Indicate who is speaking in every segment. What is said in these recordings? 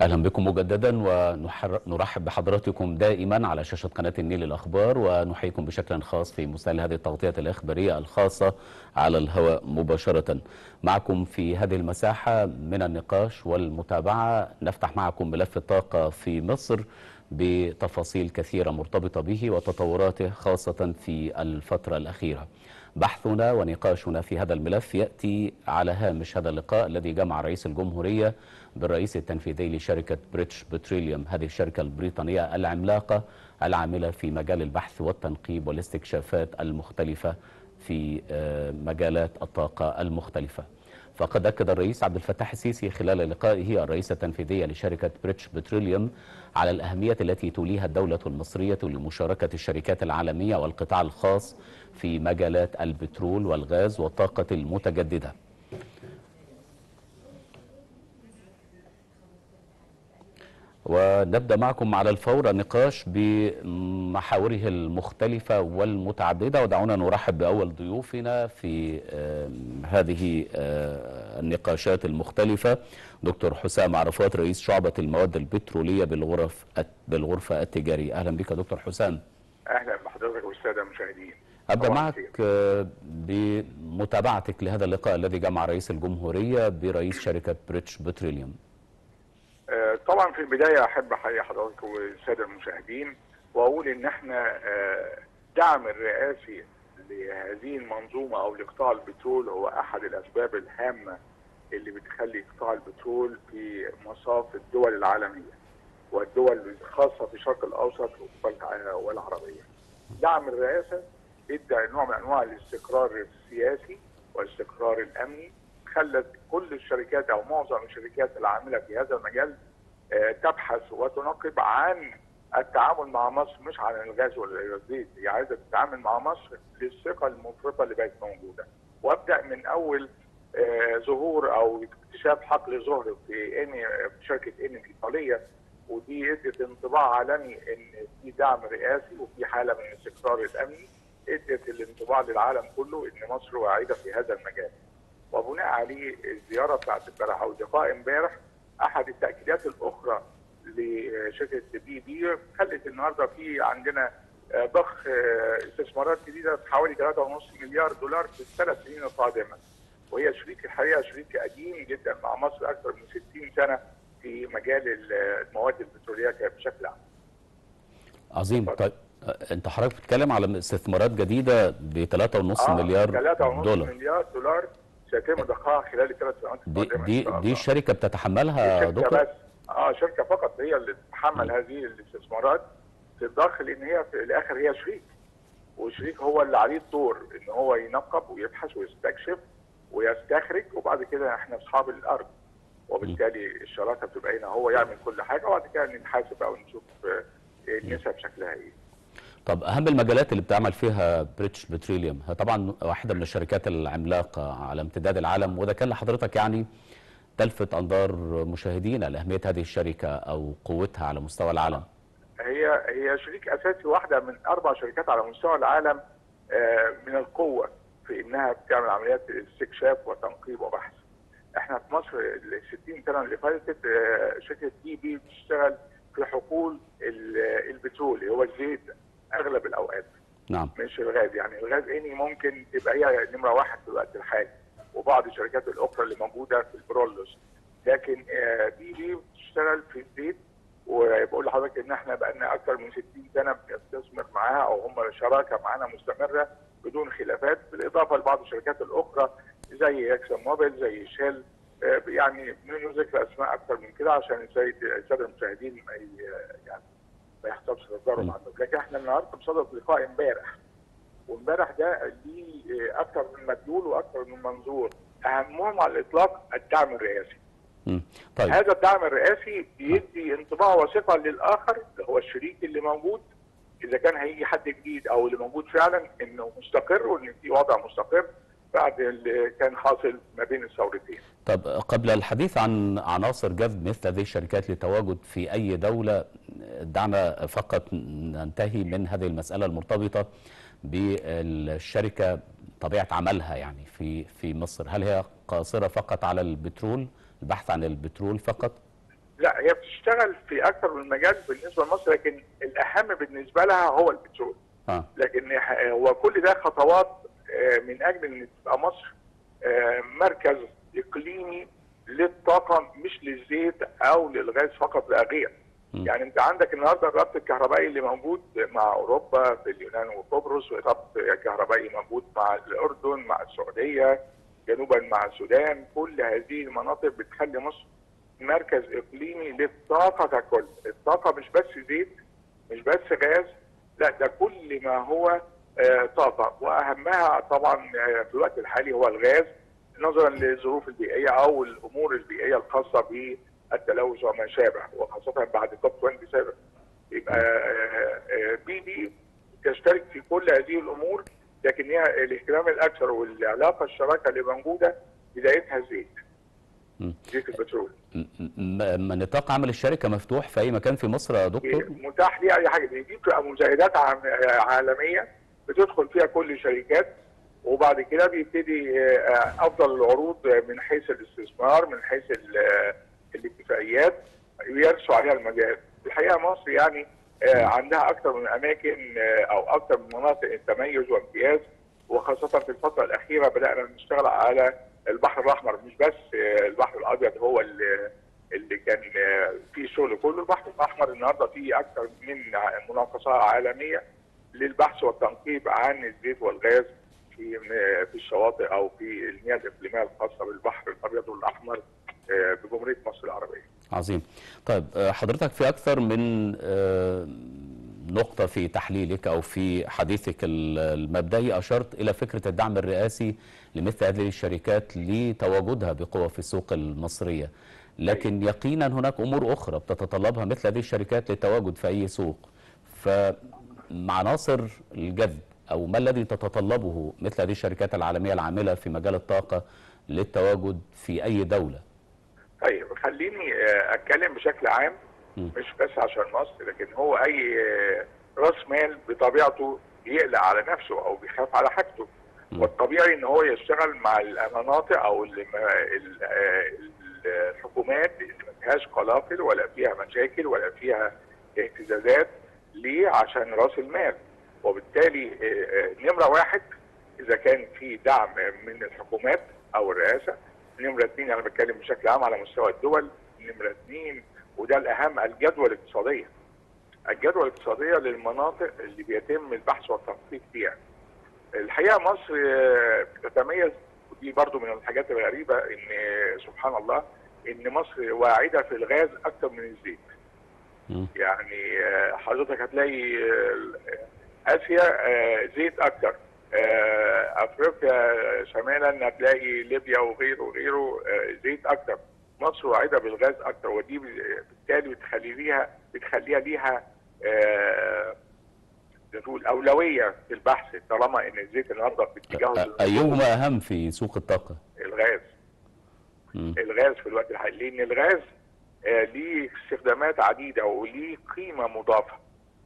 Speaker 1: أهلا بكم مجددا ونرحب بحضراتكم دائما على شاشة قناة النيل الأخبار ونحييكم بشكل خاص في مثال هذه التغطية الإخبارية الخاصة على الهواء مباشرة معكم في هذه المساحة من النقاش والمتابعة نفتح معكم ملف الطاقة في مصر بتفاصيل كثيرة مرتبطة به وتطوراته خاصة في الفترة الأخيرة بحثنا ونقاشنا في هذا الملف يأتي على هامش هذا اللقاء الذي جمع رئيس الجمهورية بالرئيس التنفيذي لشركة بريتش بتريليوم هذه الشركة البريطانية العملاقة العاملة في مجال البحث والتنقيب والاستكشافات المختلفة في مجالات الطاقة المختلفة فقد أكد الرئيس عبد الفتاح السيسي خلال لقائه الرئيس التنفيذي لشركة بريتش بتريليوم على الأهمية التي توليها الدولة المصرية لمشاركة الشركات العالمية والقطاع الخاص في مجالات البترول والغاز والطاقة المتجددة ونبدأ معكم على الفور النقاش بمحاوره المختلفة والمتعددة ودعونا نرحب بأول ضيوفنا في هذه النقاشات المختلفة دكتور حسام عرفات رئيس شعبة المواد البترولية بالغرف بالغرفة التجارية أهلا بك دكتور حسام
Speaker 2: أهلا بحضرتك والسادة المشاهدين
Speaker 1: أبدأ معك بمتابعتك لهذا اللقاء الذي جمع رئيس الجمهورية برئيس شركة بريتش بتروليوم
Speaker 2: طبعا في البدايه احب احيي حضرتك والساده المشاهدين واقول ان احنا دعم الرئاسي لهذه المنظومه او لقطاع البترول هو احد الاسباب الهامه اللي بتخلي قطاع البترول في مصاف الدول العالميه والدول الخاصه في الشرق الاوسط والعربيه. دعم الرئاسه ادى نوع من انواع الاستقرار السياسي والاستقرار الامني خلت كل الشركات او معظم الشركات العامله في هذا المجال تبحث وتنقب عن التعامل مع مصر مش عن الغاز ولا الزيت هي عايزه تتعامل مع مصر للثقه المفرطه اللي بقت موجوده وابدا من اول ظهور او اكتشاف حقل زهر في ان في شركه ان الايطاليه ودي ادت انطباع عالمي ان في دعم رئاسي وفي حاله من الاستقرار الامني ادت الانطباع للعالم كله ان مصر واعده في هذا المجال. وبناء عليه الزياره بتاعت امبارح او اللقاء امبارح احد التاكيدات الاخرى لشركه بي بي خلت النهارده في عندنا ضخ استثمارات جديده حوالي 3.5 مليار دولار في الثلاث سنين القادمه وهي شريك الحقيقه شريك قديم جدا مع مصر اكثر من 60 سنه في مجال المواد البتروليه بشكل عام.
Speaker 1: عظيم طيب انت حضرتك بتتكلم على استثمارات جديده ب 3.5
Speaker 2: آه
Speaker 1: مليار
Speaker 2: 3.5
Speaker 1: دولار
Speaker 2: مليار دولار سيتم ضخها خلال الثلاث سنوات
Speaker 1: دي دي دي الشركه بتتحملها
Speaker 2: شركه
Speaker 1: دكتور
Speaker 2: بس اه شركه فقط هي اللي تتحمل هذه الاستثمارات في الضخ لان هي في الاخر هي شريك والشريك هو اللي عليه الدور ان هو ينقب ويبحث ويستكشف ويستخرج وبعد كده احنا اصحاب الارض وبالتالي الشراكه بتبقى هنا هو يعمل كل حاجه وبعد كده نتحاسب او نشوف النسب شكلها ايه
Speaker 1: طب اهم المجالات اللي بتعمل فيها بريتش بتريليوم هي طبعا واحده من الشركات العملاقه على امتداد العالم وده كان لحضرتك يعني تلفت انظار مشاهدينا لاهميه هذه الشركه او قوتها على مستوى العالم
Speaker 2: هي هي شريك اساسي واحده من اربع شركات على مستوى العالم من القوه في انها بتعمل عمليات استكشاف وتنقيب وبحث. احنا في مصر ال 60 سنه اللي فاتت شركه دي بي بتشتغل في حقول البترول هو الزيت اغلب الاوقات.
Speaker 1: نعم
Speaker 2: مش الغاز يعني الغاز اني ممكن تبقى هي نمره واحد في الوقت الحالي وبعض الشركات الاخرى اللي موجوده في البرولوس لكن دي بي بتشتغل في الزيت وبقول لحضرتك ان احنا بقى لنا اكثر من 60 سنه بنستثمر معاها او هم شراكه معانا مستمره بدون خلافات بالاضافه لبعض الشركات الاخرى زي اكسون موبيل زي شيل يعني بدون ذكر اسماء اكثر من كده عشان الساده المشاهدين ما يعني ما يحصلش تضارب عندهم لكن احنا النهارده بصدد لقاء امبارح وامبارح ده ليه اكثر من مدلول واكثر من منظور اهمهم على الاطلاق الدعم الرئاسي
Speaker 1: طيب.
Speaker 2: هذا الدعم الرئاسي بيدي انطباع وثقه للاخر اللي هو الشريك اللي موجود اذا كان هيجي حد جديد او اللي موجود فعلا انه مستقر وان في وضع مستقر بعد اللي كان حاصل ما بين الثورتين.
Speaker 1: طب قبل الحديث عن عناصر جذب مثل هذه الشركات للتواجد في اي دوله دعنا فقط ننتهي من هذه المساله المرتبطه بالشركه طبيعه عملها يعني في في مصر، هل هي قاصره فقط على البترول؟ البحث عن البترول فقط؟
Speaker 2: لا هي بتشتغل في اكثر من مجال بالنسبه لمصر لكن الاهم بالنسبه لها هو البترول
Speaker 1: اه
Speaker 2: لكن هو كل ده خطوات آه، من اجل ان تبقى مصر آه، مركز اقليمي للطاقه مش للزيت او للغاز فقط لا غير.
Speaker 1: م.
Speaker 2: يعني انت عندك النهارده الربط الكهربائي اللي موجود مع اوروبا في اليونان وقبرص وربط كهربائي موجود مع الاردن مع السعوديه جنوبا مع السودان كل هذه المناطق بتخلي مصر مركز اقليمي للطاقه ككل، الطاقه مش بس زيت مش بس غاز لا ده كل ما هو آه، طاقه واهمها طبعا آه، في الوقت الحالي هو الغاز نظرا للظروف البيئيه او الامور البيئيه الخاصه بالتلوث وما شابه وخاصه بعد كوب 27 يبقى آه، آه، بي دي تشترك في كل هذه الامور لكن هي الاهتمام الاكثر والعلاقه الشراكه اللي موجوده بدايتها زيت
Speaker 1: م.
Speaker 2: زيت البترول
Speaker 1: م- م- م- نطاق عمل الشركه مفتوح في اي مكان في مصر يا دكتور؟
Speaker 2: متاح ليه اي حاجه دي دي بتبقى مزايدات عام- عالميه بتدخل فيها كل الشركات وبعد كده بيبتدي آه، افضل العروض من حيث الاستثمار من حيث ال- آه، الاتفاقيات يرسوا عليها المجال الحقيقه مصر يعني آه، عندها اكثر من اماكن آه، او اكثر من مناطق التميز وامتياز وخاصه في الفتره الاخيره بدانا نشتغل على البحر الاحمر مش بس آه، البحر الابيض هو اللي اللي كان آه، فيه شغل كله البحر الاحمر النهارده فيه اكثر من ع- مناقصه عالميه للبحث والتنقيب عن الزيت والغاز في آه، في الشواطئ او في المياه الاقليميه الخاصه بالبحر الابيض والاحمر آه، بجمهوريه مصر العربيه.
Speaker 1: عظيم طيب آه، حضرتك في أكثر من آه، نقطة في تحليلك أو في حديثك ال- المبدئي أشرت إلى فكرة الدعم الرئاسي لمثل هذه الشركات لتواجدها بقوة في السوق المصرية لكن يقينا هناك أمور أخرى بتتطلبها مثل هذه الشركات للتواجد في أي سوق فعناصر الجذب أو ما الذي تتطلبه مثل هذه الشركات العالمية العاملة في مجال الطاقة للتواجد في أي دولة
Speaker 2: طيب خليني آه، اتكلم بشكل عام
Speaker 1: م.
Speaker 2: مش بس عشان مصر لكن هو اي آه، راس مال بطبيعته بيقلق على نفسه او بيخاف على حاجته
Speaker 1: م.
Speaker 2: والطبيعي ان هو يشتغل مع المناطق او ال- ال- آه، الحكومات اللي ما فيهاش قلاقل ولا فيها مشاكل ولا فيها اهتزازات ليه عشان راس المال وبالتالي آه، آه، نمره واحد اذا كان في دعم من الحكومات او الرئاسه نمره اثنين انا بتكلم بشكل عام على مستوى الدول نمره اثنين وده الاهم الجدوى الاقتصاديه الجدوى الاقتصاديه للمناطق اللي بيتم البحث والتنقيب فيها الحقيقه مصر آه، بتتميز ودي برضو من الحاجات الغريبه ان آه، سبحان الله ان مصر واعده في الغاز اكثر من الزيت
Speaker 1: م.
Speaker 2: يعني آه، حضرتك هتلاقي آه، اسيا آه، زيت اكتر آه، افريقيا شمالا هتلاقي ليبيا وغيره وغيره آه، زيت اكتر مصر واعده بالغاز اكتر ودي بالتالي بتخلي ليها بتخليها ليها آه، نقول اولويه في البحث طالما ان الزيت النهارده في اتجاهه
Speaker 1: أيهما أهم في سوق الطاقة؟
Speaker 2: الغاز
Speaker 1: م.
Speaker 2: الغاز في الوقت الحالي لان الغاز آه، ليه استخدامات عديده وليه قيمه مضافه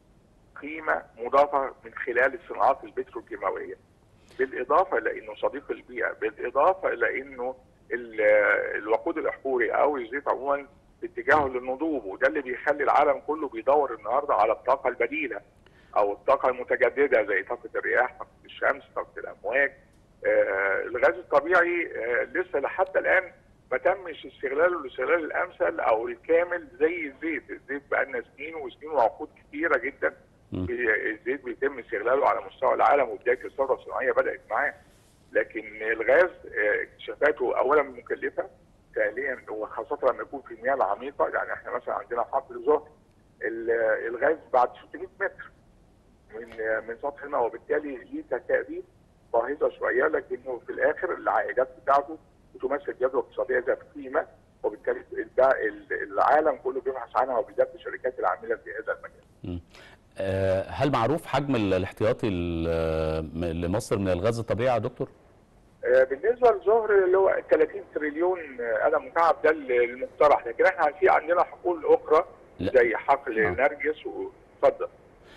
Speaker 2: قيمه مضافه من خلال الصناعات البتروكيماويه بالاضافه الى انه صديق البيئه بالاضافه الى انه ال- آه، الوقود الاحفوري او الزيت عموما باتجاهه للنضوب وده اللي بيخلي العالم كله بيدور النهارده على الطاقه البديله او الطاقه المتجدده زي طاقه الرياح طاقه الشمس طاقه الامواج آه الغاز الطبيعي آه لسه لحتى الان ما تمش استغلاله الاستغلال الامثل او الكامل زي الزيت، الزيت بقى لنا سنين وسنين وعقود كثيره جدا
Speaker 1: م.
Speaker 2: بي- الزيت بيتم استغلاله على مستوى العالم وبدايه الثوره الصناعيه بدات معاه. لكن الغاز آه، اكتشافاته اولا مكلفه ثانيا وخاصه لما يكون في المياه العميقه يعني احنا مثلا عندنا حقل زهر ال- الغاز بعد 600 متر من من سطح الماء وبالتالي ليه تكاليف باهظه شويه لكنه في الاخر العائدات بتاعته بتمثل جدوى اقتصاديه ذات قيمه وبالتالي الب- العالم كله بيبحث عنها وبالذات الشركات العامله في هذا المجال.
Speaker 1: آه، هل معروف حجم ال- الاحتياطي ال- م- لمصر من الغاز الطبيعي يا دكتور؟
Speaker 2: آه، بالنسبه للظهر اللي هو 30 تريليون آه، قلم مكعب ده المقترح لكن احنا في عندنا حقول اخرى
Speaker 1: لا.
Speaker 2: زي حقل
Speaker 1: آه.
Speaker 2: نرجس واتفضل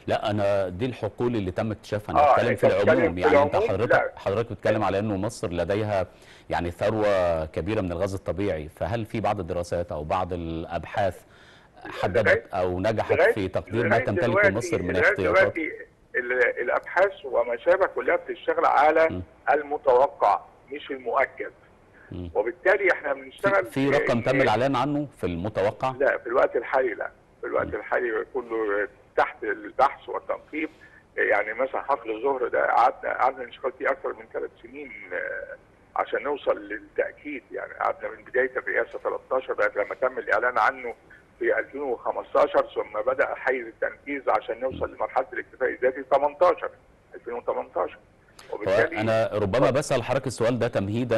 Speaker 1: لا انا دي الحقول اللي تم اكتشافها
Speaker 2: آه،
Speaker 1: انا بتكلم
Speaker 2: أنت
Speaker 1: في
Speaker 2: بتتكلم
Speaker 1: العموم
Speaker 2: في
Speaker 1: يعني انت
Speaker 2: العموم؟
Speaker 1: حضرتك
Speaker 2: لا.
Speaker 1: حضرتك بتتكلم على انه مصر لديها يعني ثروه كبيره من الغاز الطبيعي فهل في بعض الدراسات او بعض الابحاث حددت او نجحت
Speaker 2: لغاية-
Speaker 1: في تقدير ما
Speaker 2: لغاية
Speaker 1: تمتلكه
Speaker 2: دلوقتي-
Speaker 1: مصر من
Speaker 2: لغاية
Speaker 1: احتياطات
Speaker 2: دلوقتي ال- الابحاث وما شابه كلها بتشتغل على
Speaker 1: م.
Speaker 2: المتوقع مش المؤكد
Speaker 1: م.
Speaker 2: وبالتالي احنا بنشتغل
Speaker 1: في, في رقم تم
Speaker 2: إيه-
Speaker 1: الاعلان عنه في المتوقع
Speaker 2: لا في الوقت الحالي لا في الوقت الحالي كله تحت البحث والتنقيب يعني مثلا حقل الظهر ده قعدنا قعدنا نشتغل فيه اكثر من ثلاث سنين آه، عشان نوصل للتاكيد يعني قعدنا من بدايه الرئاسه 13 لغايه لما تم الاعلان عنه في 2015 ثم بدا حيز التنفيذ عشان نوصل لمرحله الاكتفاء الذاتي 18 2018 وبالتالي
Speaker 1: انا ربما بسال حضرتك السؤال ده تمهيدا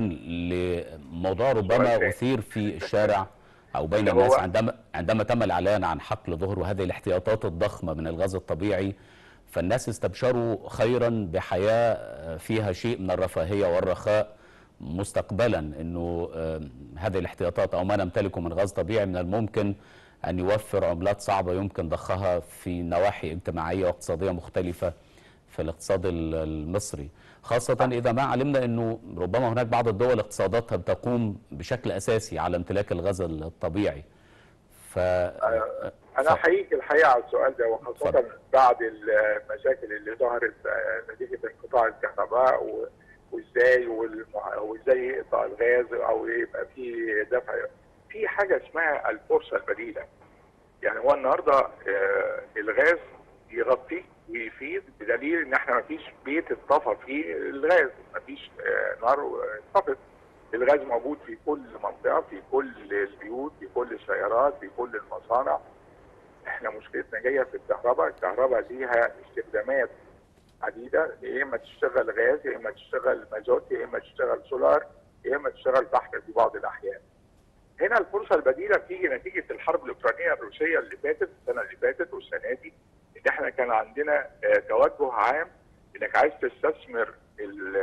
Speaker 1: لموضوع ربما
Speaker 2: سؤال تاني.
Speaker 1: اثير في الشارع او بين
Speaker 2: اللي هو-
Speaker 1: الناس عندما عندما تم الاعلان عن حقل ظهر وهذه الاحتياطات الضخمه من الغاز الطبيعي فالناس استبشروا خيرا بحياه فيها شيء من الرفاهيه والرخاء مستقبلا انه آم، هذه الاحتياطات او ما نمتلكه من غاز طبيعي من الممكن ان يوفر عملات صعبه يمكن ضخها في نواحي اجتماعيه واقتصاديه مختلفه في الاقتصاد ال- المصري خاصة إذا ما علمنا أنه ربما هناك بعض الدول اقتصاداتها بتقوم بشكل أساسي على امتلاك الغاز الطبيعي ف
Speaker 2: انا
Speaker 1: ف-
Speaker 2: احييك الحقيقه على السؤال ده وخاصه
Speaker 1: اتفضل.
Speaker 2: بعد المشاكل اللي ظهرت آه، نتيجه انقطاع الكهرباء و- وازاي والمع- وازاي يقطع الغاز او يبقى في دفع في حاجه اسمها الفرصه البديله يعني هو النهارده آه، الغاز يغطي ويفيد بدليل ان احنا ما فيش بيت اتطفى فيه الغاز ما فيش نار اتطفت الغاز موجود في كل منطقه في كل البيوت في كل السيارات في كل المصانع احنا مشكلتنا جايه في الكهرباء الكهرباء ليها استخدامات عديده يا اما تشتغل غاز يا اما تشتغل مازوت يا اما تشتغل سولار يا اما تشتغل فحم في بعض الاحيان هنا الفرصه البديله بتيجي نتيجه الحرب الاوكرانيه الروسيه اللي فاتت السنه اللي فاتت والسنه دي ان احنا كان عندنا آه، توجه عام انك عايز تستثمر ال-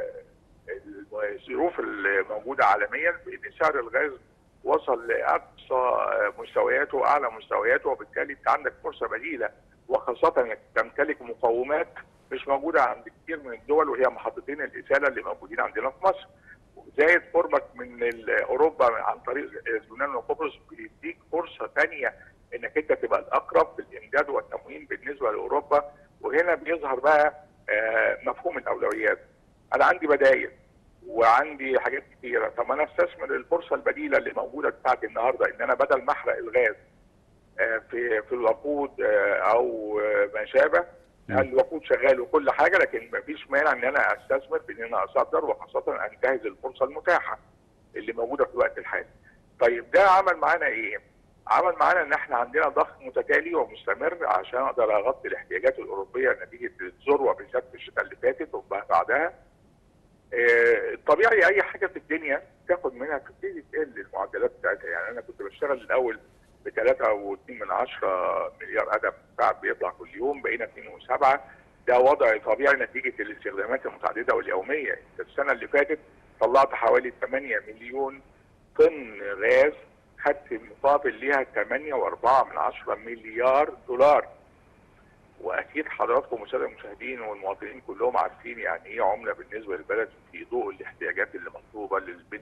Speaker 2: آه، الظروف الموجوده عالميا بان سعر الغاز وصل لاقصى آه، مستوياته واعلى مستوياته وبالتالي انت عندك فرصه بديله وخاصه انك تمتلك مقومات مش موجوده عند كثير من الدول وهي محطتين الاساله اللي موجودين عندنا في مصر زائد قربك من ال- اوروبا عن طريق اليونان وقبرص بيديك فرصه ثانيه انك انت تبقى الاقرب في الامداد والتموين بالنسبه لاوروبا وهنا بيظهر بقى آه، مفهوم الاولويات انا عندي بدائل وعندي حاجات كتيره طب انا استثمر الفرصه البديله اللي موجوده بتاعتي النهارده ان انا بدل ما احرق الغاز آه، في في الوقود آه، او آه، ما شابه
Speaker 1: مم.
Speaker 2: الوقود شغال وكل حاجه لكن مفيش مانع ان انا استثمر في ان انا اصدر وخاصه انتهز الفرصه المتاحه اللي موجوده في الوقت الحالي. طيب ده عمل معانا ايه؟ عمل معانا ان احنا عندنا ضخ متتالي ومستمر عشان اقدر اغطي الاحتياجات الاوروبيه نتيجه الذروه بالذات في الشتاء اللي فاتت وبعدها. آه، الطبيعي اي حاجه في الدنيا تاخد منها تبتدي تقل المعدلات بتاعتها يعني انا كنت بشتغل الاول ب 3.2 من 10 مليار قدم ساعه بيطلع كل يوم بقينا 2.7 ده وضع طبيعي نتيجه الاستخدامات المتعدده واليوميه انت السنه اللي فاتت طلعت حوالي 8 مليون طن غاز خدت مقابل ليها 8.4 من 10 مليار دولار واكيد حضراتكم والساده المشاهدين والمواطنين كلهم عارفين يعني ايه عمله بالنسبه للبلد في ضوء الاحتياجات اللي مطلوبه للبن...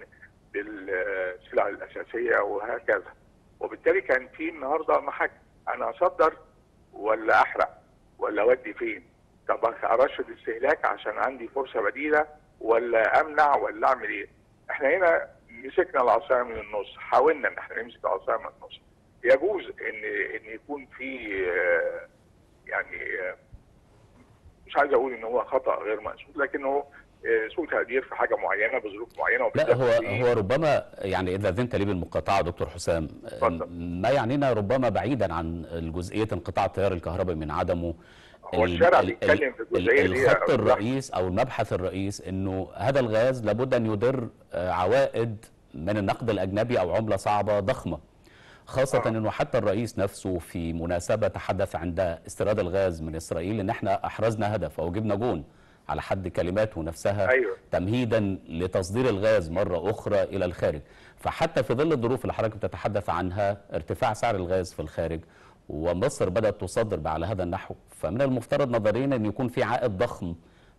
Speaker 2: للسلع الاساسيه وهكذا وبالتالي كان في النهارده محك انا اصدر ولا احرق ولا اودي فين طب ارشد استهلاك عشان عندي فرصه بديله ولا امنع ولا اعمل ايه احنا هنا مسكنا العصايه من النص حاولنا ان احنا نمسك العصايه من النص يجوز ان ان يكون في آه، يعني آه، مش عايز اقول ان هو خطا غير مقصود لكنه آه، سوء تقدير في حاجه معينه بظروف معينه
Speaker 1: لا
Speaker 2: وبالذات
Speaker 1: هو
Speaker 2: في-
Speaker 1: هو ربما يعني اذا اذنت لي بالمقاطعه دكتور حسام
Speaker 2: اتفضل.
Speaker 1: ما يعنينا ربما بعيدا عن الجزئيه انقطاع التيار الكهربائي من عدمه
Speaker 2: هو
Speaker 1: ال-
Speaker 2: الشارع
Speaker 1: ال-
Speaker 2: بيتكلم في
Speaker 1: ال-
Speaker 2: الجزئيه دي
Speaker 1: الخط
Speaker 2: يا
Speaker 1: الرئيس او المبحث الرئيس انه هذا الغاز لابد ان يدر آه، عوائد من النقد الاجنبي او عمله صعبه ضخمه خاصة
Speaker 2: آه.
Speaker 1: انه حتى الرئيس نفسه في مناسبة تحدث عند استيراد الغاز من اسرائيل ان احنا احرزنا هدف او جبنا جون على حد كلماته نفسها
Speaker 2: أيوة.
Speaker 1: تمهيدا لتصدير الغاز مرة اخرى الى الخارج فحتى في ظل الظروف اللي حضرتك بتتحدث عنها ارتفاع سعر الغاز في الخارج ومصر بدات تصدر على هذا النحو فمن المفترض نظريا ان يكون في عائد ضخم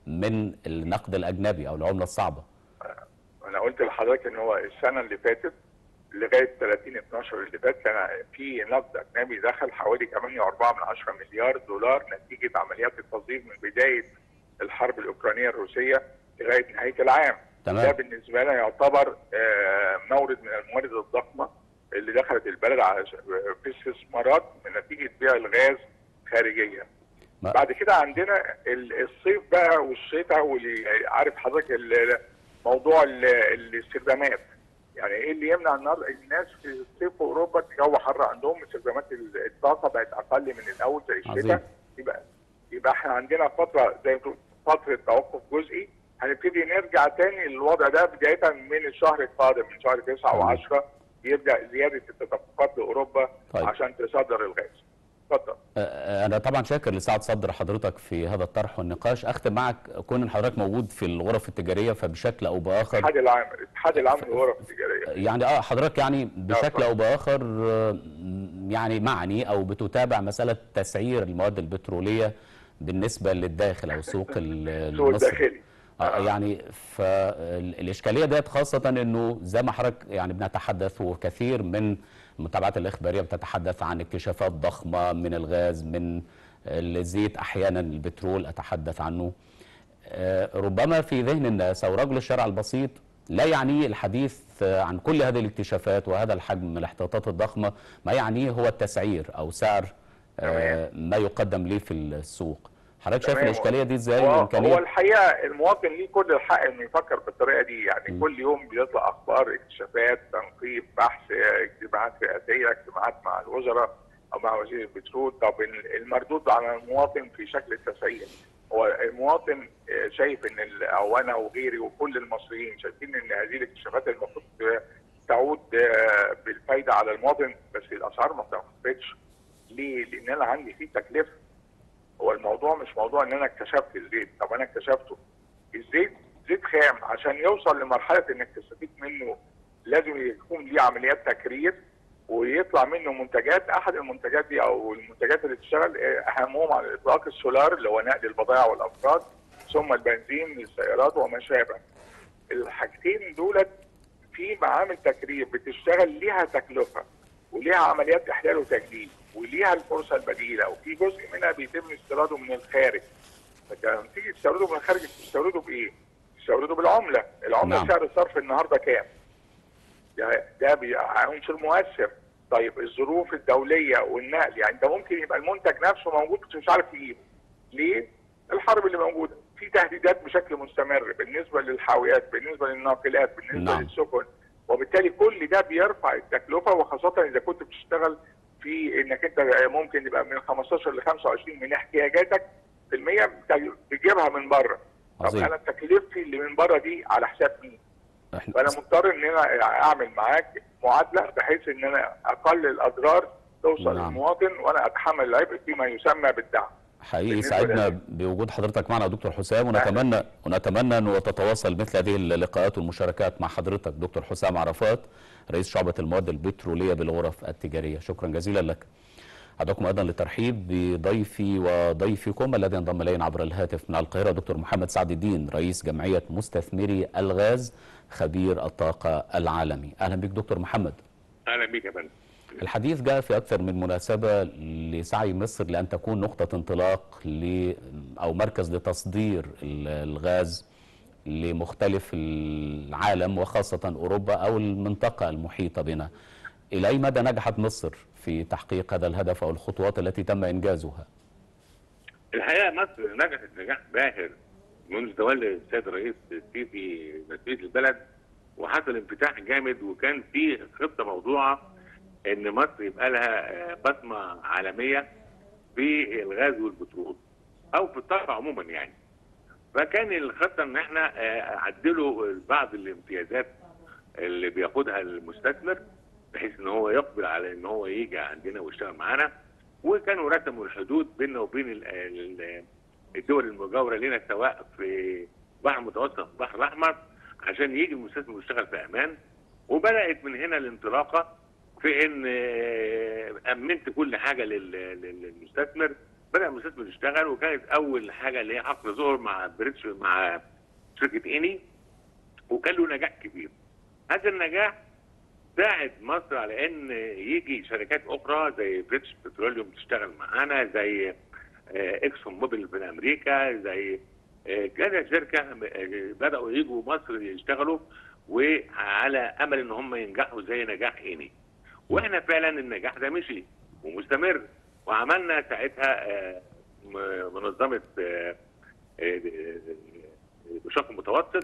Speaker 1: من النقد الاجنبي او العمله الصعبه
Speaker 2: انا قلت لحضرتك ان هو السنه اللي فاتت لغايه 30 12 اللي فات كان في نقد اجنبي دخل حوالي 8.4 مليار دولار نتيجه عمليات التصدير من بدايه الحرب الاوكرانيه الروسيه لغايه نهايه العام.
Speaker 1: تمام.
Speaker 2: ده بالنسبه لنا يعتبر آه، مورد من الموارد الضخمه اللي دخلت البلد على في استثمارات من نتيجه بيع الغاز خارجيا.
Speaker 1: ما-
Speaker 2: بعد كده عندنا ال- الصيف بقى والشتاء واللي عارف حضرتك ال- موضوع ال- الاستخدامات يعني ايه اللي يمنع النار الناس في الصيف في اوروبا الجو حر عندهم استخدامات ال- الطاقه بقت اقل من الاول زي
Speaker 1: عظيم.
Speaker 2: الشتاء يبقى يبقى احنا عندنا فتره زي ما تقول فتره توقف جزئي هنبتدي نرجع تاني للوضع ده بدايه من الشهر القادم من شهر 9
Speaker 1: تمام.
Speaker 2: و10 يبدا زياده التدفقات لاوروبا
Speaker 1: طيب.
Speaker 2: عشان تصدر الغاز. اتفضل.
Speaker 1: آه، أنا طبعا شاكر لسعة صدر حضرتك في هذا الطرح والنقاش أختم معك كون إن حضرتك موجود في الغرف التجارية فبشكل أو بآخر
Speaker 2: الاتحاد العام الاتحاد العام للغرف التجاريه.
Speaker 1: يعني اه حضرتك يعني بشكل
Speaker 2: اتفضل.
Speaker 1: او باخر آه، يعني معني او بتتابع مساله تسعير المواد البتروليه بالنسبه للداخل او السوق ال-
Speaker 2: السوق
Speaker 1: المصري
Speaker 2: الداخلي.
Speaker 1: آه، يعني فالاشكاليه ديت خاصه انه زي ما حضرتك يعني بنتحدث وكثير من المتابعات الاخباريه بتتحدث عن اكتشافات ضخمه من الغاز من الزيت احيانا البترول اتحدث عنه آه، ربما في ذهن الناس او رجل الشارع البسيط لا يعنيه الحديث آه، عن كل هذه الاكتشافات وهذا الحجم من الاحتياطات الضخمه ما يعنيه هو التسعير او سعر آه، ما يقدم ليه في السوق حضرتك شايف
Speaker 2: تمام.
Speaker 1: الاشكاليه دي ازاي
Speaker 2: هو, هو
Speaker 1: وامكانيه
Speaker 2: الحقيقه المواطن ليه كل الحق انه يفكر بالطريقه دي يعني
Speaker 1: م.
Speaker 2: كل يوم بيطلع اخبار اكتشافات تنقيب بحث اجتماعات رئاسيه اجتماعات مع الوزراء او مع وزير البترول طب ال- المردود على المواطن في شكل التسعير هو المواطن آه، شايف ان ال- او انا وغيري وكل المصريين شايفين ان هذه الاكتشافات المفروض آه، تعود آه، بالفايده على المواطن بس الاسعار ما بتنخفضش ليه؟ لان انا عندي فيه تكلفه هو الموضوع مش موضوع ان انا اكتشفت الزيت طب انا اكتشفته الزيت زيت خام عشان يوصل لمرحله انك تستفيد منه لازم يكون ليه عمليات تكرير ويطلع منه منتجات احد المنتجات دي او المنتجات اللي تشتغل آه، اهمهم على الاطلاق السولار اللي هو نقل البضائع والافراد ثم البنزين للسيارات وما شابه الحاجتين دولت في معامل تكرير بتشتغل ليها تكلفه وليها عمليات احلال وتجديد وليها الفرصه البديله وفي جزء منها بيتم استيراده من الخارج فلما تيجي تستورده من الخارج تستورده بايه؟ تستورده بالعمله، العمله
Speaker 1: نعم.
Speaker 2: سعر الصرف النهارده كام؟ ده ده بي- عنصر مؤثر طيب الظروف الدوليه والنقل يعني انت ممكن يبقى المنتج نفسه موجود بس مش عارف تجيبه ليه؟ الحرب اللي موجوده في تهديدات بشكل مستمر بالنسبه للحاويات بالنسبه للناقلات بالنسبه
Speaker 1: نعم.
Speaker 2: للسفن وبالتالي كل ده بيرفع التكلفه وخاصه اذا كنت بتشتغل في انك انت ممكن يبقى من 15 ل 25 من احتياجاتك في المية بت- بتجيبها من بره طب
Speaker 1: عظيم.
Speaker 2: انا تكلفتي اللي من بره دي على حساب مين؟
Speaker 1: احنا
Speaker 2: فانا مضطر ان انا اعمل معاك معادله بحيث ان انا اقلل الاضرار توصل
Speaker 1: نعم.
Speaker 2: للمواطن وانا اتحمل العبء فيما يسمى بالدعم.
Speaker 1: حقيقي
Speaker 2: بالنسبة
Speaker 1: سعدنا
Speaker 2: لل-
Speaker 1: بوجود حضرتك معنا يا دكتور حسام ونتمنى ونتمنى انه تتواصل مثل هذه اللقاءات والمشاركات مع حضرتك دكتور حسام عرفات رئيس شعبة المواد البترولية بالغرف التجارية شكرا جزيلا لك أدعوكم أيضا للترحيب بضيفي وضيفكم الذي انضم إلينا عبر الهاتف من القاهرة دكتور محمد سعد الدين رئيس جمعية مستثمري الغاز خبير الطاقة العالمي أهلا بك دكتور محمد
Speaker 3: اهلا بيك يا فندم
Speaker 1: الحديث جاء في أكثر من مناسبة لسعي مصر لأن تكون نقطة انطلاق ل أو مركز لتصدير ال- الغاز لمختلف العالم وخاصة أوروبا أو المنطقة المحيطة بنا إلى أي مدى نجحت مصر في تحقيق هذا الهدف أو الخطوات التي تم إنجازها
Speaker 3: الحقيقه مصر نجحت نجاح باهر منذ تولي السيد الرئيس السيسي مسؤوليه البلد وحصل انفتاح جامد وكان في خطه موضوعه ان مصر يبقى لها آه، بصمه عالميه في الغاز والبترول او في الطاقه عموما يعني فكان الخطه ان احنا آه، عدلوا بعض الامتيازات اللي بياخدها المستثمر بحيث ان هو يقبل على ان هو يجي عندنا ويشتغل معانا وكانوا رسموا الحدود بيننا وبين ال- ال- الدول المجاوره لنا سواء في بحر المتوسط البحر الاحمر عشان يجي المستثمر ويشتغل في امان وبدات من هنا الانطلاقه في ان آه، امنت كل حاجه لل- لل- للمستثمر بدا المستثمر يشتغل وكانت اول حاجه اللي هي عقد ظهر مع بريتش مع شركه اني وكان له نجاح كبير هذا النجاح ساعد مصر على ان يجي شركات اخرى زي بريتش بتروليوم تشتغل معانا زي آه، اكسون موبيل في امريكا زي آه، كذا شركه آه، بداوا يجوا مصر يشتغلوا وعلى امل ان هم ينجحوا زي نجاح اني واحنا فعلا النجاح ده مشي ومستمر وعملنا ساعتها آه، م- منظمه آه، آه، آه، بشكل متوسط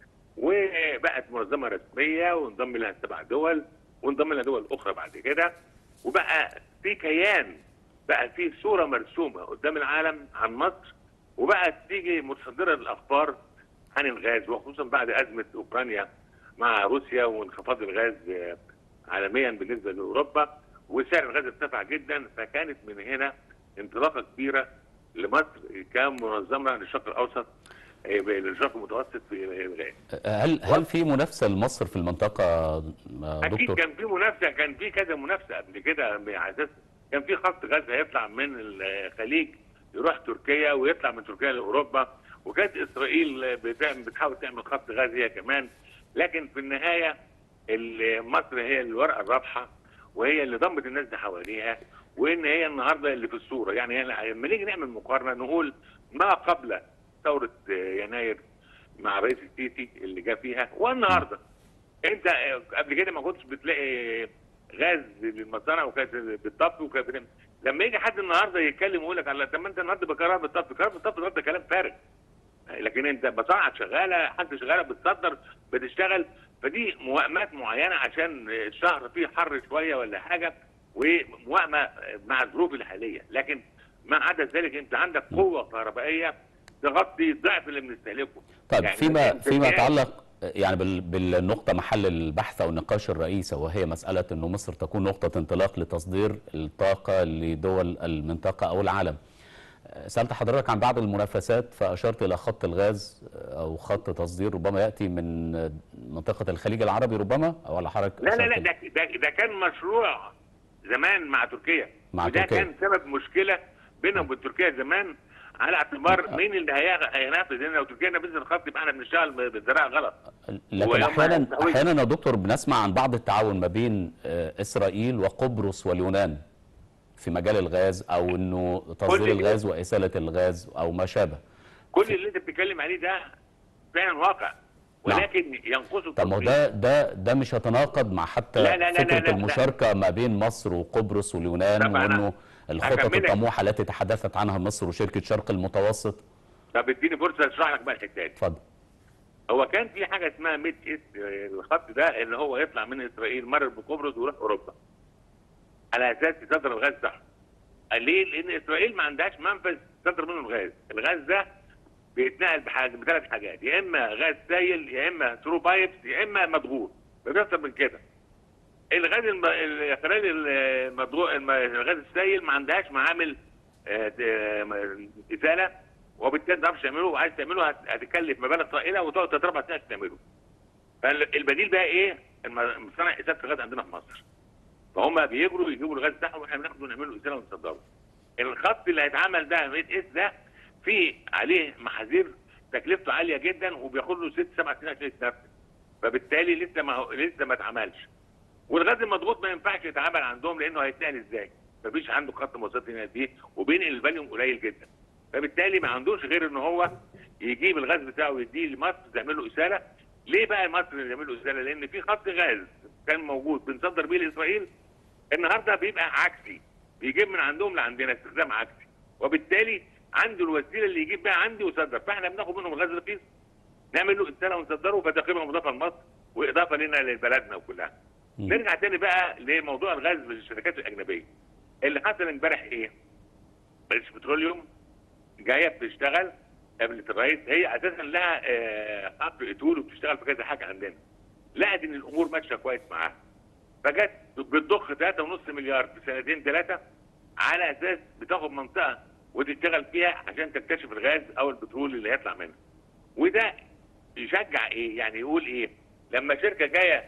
Speaker 3: وبقت منظمه رسميه وانضم لها سبع دول وانضم لها دول اخرى بعد كده وبقى في كيان بقى في صوره مرسومه قدام العالم عن مصر وبقت تيجي متصدره للاخبار عن الغاز وخصوصا بعد ازمه اوكرانيا مع روسيا وانخفاض الغاز آه، عالميا بالنسبه لاوروبا وسعر الغاز ارتفع جدا فكانت من هنا انطلاقه كبيره لمصر كمنظمه للشرق الاوسط آه، للشرق المتوسط في الغاز.
Speaker 1: هل هل في منافسه لمصر في المنطقه آه،
Speaker 3: اكيد
Speaker 1: دكتور؟
Speaker 3: كان في منافسه كان في كذا منافسه قبل كده على اساس كان في خط غاز هيطلع من الخليج يروح تركيا ويطلع من تركيا لاوروبا وكانت اسرائيل بتعمل بتحاول تعمل خط غاز هي كمان لكن في النهايه ال- مصر هي الورقه الرابحه وهي اللي ضمت الناس دي حواليها وان هي النهارده اللي في الصوره يعني يعني لما نيجي نعمل مقارنه نقول ما قبل ثوره يناير مع رئيس السيسي اللي جه فيها والنهارده انت قبل كده ما كنتش بتلاقي غاز للمصانع وكانت بالطفي وكانت بتعمل- لما يجي حد النهارده يتكلم ويقول لك الله طب ما انت النهارده بكهرباء بالطفي كهرباء بالطفي النهارده كلام فارغ لكن انت مصانع شغاله حد شغاله بتصدر بتشتغل فدي موائمات معينه عشان الشهر فيه حر شويه ولا حاجه وموائمه مع الظروف الحاليه لكن ما عدا ذلك انت عندك قوه كهربائيه تغطي ضعف اللي بنستهلكه
Speaker 1: طيب
Speaker 3: يعني
Speaker 1: فيما
Speaker 3: مثلاً
Speaker 1: فيما
Speaker 3: في-
Speaker 1: يتعلق يعني بال- بالنقطة محل البحث أو النقاش الرئيسي وهي مسألة أنه مصر تكون نقطة انطلاق لتصدير الطاقة لدول المنطقة أو العالم سألت حضرتك عن بعض المنافسات فأشرت إلى خط الغاز أو خط تصدير ربما يأتي من منطقة الخليج العربي ربما أو على حضرتك
Speaker 3: لا لا لا
Speaker 1: أشرت
Speaker 3: ده, ده, ده كان مشروع زمان مع تركيا
Speaker 1: مع
Speaker 3: وده
Speaker 1: تركيا.
Speaker 3: كان سبب مشكله بيننا وبين تركيا زمان على اعتبار مين اللي هي- هينافس لان لو تركيا نفذت الخط يبقى احنا بنشتغل بالزراعه غلط
Speaker 1: لكن
Speaker 3: ولما
Speaker 1: احيانا
Speaker 3: يستوي-
Speaker 1: احيانا يا دكتور بنسمع عن بعض التعاون ما بين آه، اسرائيل وقبرص واليونان في مجال الغاز او انه تصدير
Speaker 3: كل-
Speaker 1: الغاز واساله الغاز او ما شابه
Speaker 3: كل اللي انت بتتكلم عليه ده فعلا واقع ولكن ينقصه
Speaker 1: طب ما هو ده ده ده مش هيتناقض مع حتى
Speaker 3: لا- لا- لا-
Speaker 1: فكره
Speaker 3: لا- لا.
Speaker 1: المشاركه ما بين مصر وقبرص واليونان
Speaker 3: طب أنا
Speaker 1: وانه الخطط
Speaker 3: هكملك.
Speaker 1: الطموحه التي تحدثت عنها مصر وشركه شرق المتوسط
Speaker 3: طب اديني فرصه اشرح لك بقى الحته دي
Speaker 1: اتفضل
Speaker 3: هو كان في حاجه اسمها ميد ايست آه، الخط ده اللي هو يطلع من اسرائيل مرر بقبرص ويروح اوروبا على اساس يصدر الغاز بتاعهم ليه؟ لان اسرائيل ما عندهاش منفذ تصدر منه الغاز، الغاز ده بيتنقل بحاجه بثلاث حاجات يا اما غاز سايل يا اما ثرو بايبس يا اما مضغوط مفيش اكتر من كده. الغاز الم... ال- خلال المضغوط الم- الغاز السايل ما عندهاش معامل آه، آه، ازاله وبالتالي ما تعرفش تعمله وعايز تعمله هت- هتكلف مبالغ طائله وتقعد ثلاث اربع سنين عشان تعمله. فالبديل بقى ايه؟ الم- مصانع ازاله الغاز عندنا في مصر. فهم بيجروا يجيبوا الغاز بتاعهم واحنا بناخده ونعمله ازاله ونصدره. الخط اللي هيتعمل ده ميد اس ده في عليه محاذير تكلفته عاليه جدا وبياخد له ست سبع سنين عشان يتنفذ. فبالتالي لسه ما هو لسه ما اتعملش. والغاز المضغوط ما ينفعش يتعامل عندهم لانه هيتنقل ازاي؟ مفيش عنده خط مواصلات هنا بيه وبينقل الفاليوم قليل جدا. فبالتالي ما عندوش غير ان هو يجيب الغاز بتاعه ويديه لمصر تعمل له اساله. ليه بقى مصر اللي تعمل له اساله؟ لان في خط غاز كان موجود بنصدر بيه لاسرائيل النهارده بيبقى عكسي بيجيب من عندهم لعندنا استخدام عكسي وبالتالي عنده الوسيله اللي يجيب بيها عندي ويصدر فاحنا بناخد منهم الغاز رخيص نعمل له اساله ونصدره فده قيمه مضافه لمصر واضافه لنا لبلدنا وكلها.
Speaker 1: مم.
Speaker 3: نرجع تاني بقى لموضوع الغاز بالشركات الاجنبيه. اللي حصل امبارح ايه؟ بريتش بتروليوم جايه بتشتغل قبل الرئيس هي اساسا لها آه، خط ايتول وبتشتغل في كذا حاجه عندنا. لقت ان الامور ماشيه كويس معاها. فجت بتضخ 3.5 مليار في سنتين ثلاثه على اساس بتاخد منطقه وتشتغل فيها عشان تكتشف الغاز او البترول اللي هيطلع منها. وده يشجع ايه؟ يعني يقول ايه؟ لما شركه جايه